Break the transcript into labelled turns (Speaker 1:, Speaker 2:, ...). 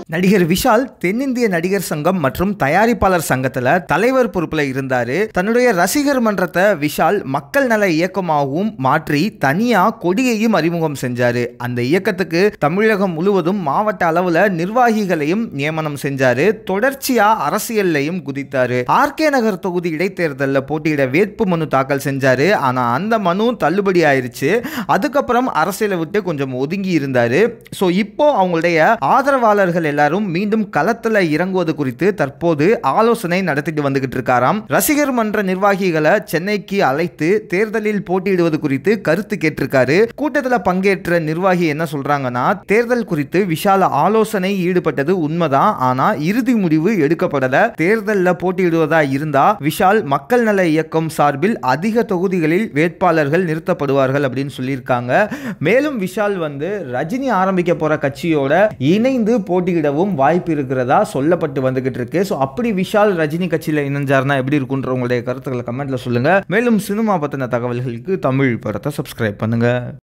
Speaker 1: நடிகர் விஷால் தென்னிந்திய நடிகர் சங்கம் மற்றும் தயாரிப்பாளர் சங்கத்துல தலைவர் பொறுப்புல இருந்தாரு தன்னுடைய ரசிகர் மன்றத்தை விஷால் மக்கள் நல இயக்கமாகவும் மாற்றி தனியா கொடியையும் அறிமுகம் செஞ்சாரு அந்த இயக்கத்துக்கு தமிழகம் முழுவதும் மாவட்ட அளவுல நிர்வாகிகளையும் நியமனம் செஞ்சாரு தொடர்ச்சியா அரசியல்லையும் குதித்தாரு ஆர்கே நகர் தொகுதி இடைத்தேர்தலில் போட்டியிட வேட்பு மனு தாக்கல் செஞ்சாரு ஆனா அந்த மனு தள்ளுபடி ஆயிருச்சு அதுக்கப்புறம் அரசியலை விட்டு கொஞ்சம் ஒதுங்கி இருந்தாரு ஸோ இப்போ அவங்களுடைய ஆதரவாளர்கள் எல்லாரும் மீண்டும் களத்துல இறங்குவது குறித்து தற்போது ஆலோசனை நடத்திட்டு வந்துகிட்டு இருக்காராம் ரசிகர் மன்ற நிர்வாகிகளை சென்னைக்கு அழைத்து தேர்தலில் போட்டியிடுவது குறித்து கருத்து கேட்டிருக்காரு கூட்டத்தில் பங்கேற்ற நிர்வாகி என்ன சொல்றாங்கன்னா தேர்தல் குறித்து விஷால ஆலோசனை ஈடுபட்டது உண்மைதான் ஆனா இறுதி முடிவு எடுக்கப்படல தேர்தலில் போட்டியிடுவதா இருந்தா விஷால் மக்கள் நல இயக்கம் சார்பில் அதிக தொகுதிகளில் வேட்பாளர்கள் நிறுத்தப்படுவார்கள் அப்படின்னு சொல்லியிருக்காங்க மேலும் விஷால் வந்து ரஜினி ஆரம்பிக்க போற கட்சியோட இணைந்து போட்டியிடவும் வாய்ப்பு இருக்கிறதா சொல்லப்பட்டு வந்துகிட்டு இருக்கு ஸோ அப்படி விஷால் ரஜினி கட்சியில் இணைஞ்சார்னா எப்படி இருக்குன்ற உங்களுடைய கருத்துக்களை கமெண்ட்ல சொல்லுங்க மேலும் சினிமா பத்தின தகவல்களுக்கு தமிழ் படத்தை சப்ஸ்கிரைப் பண்ணுங்க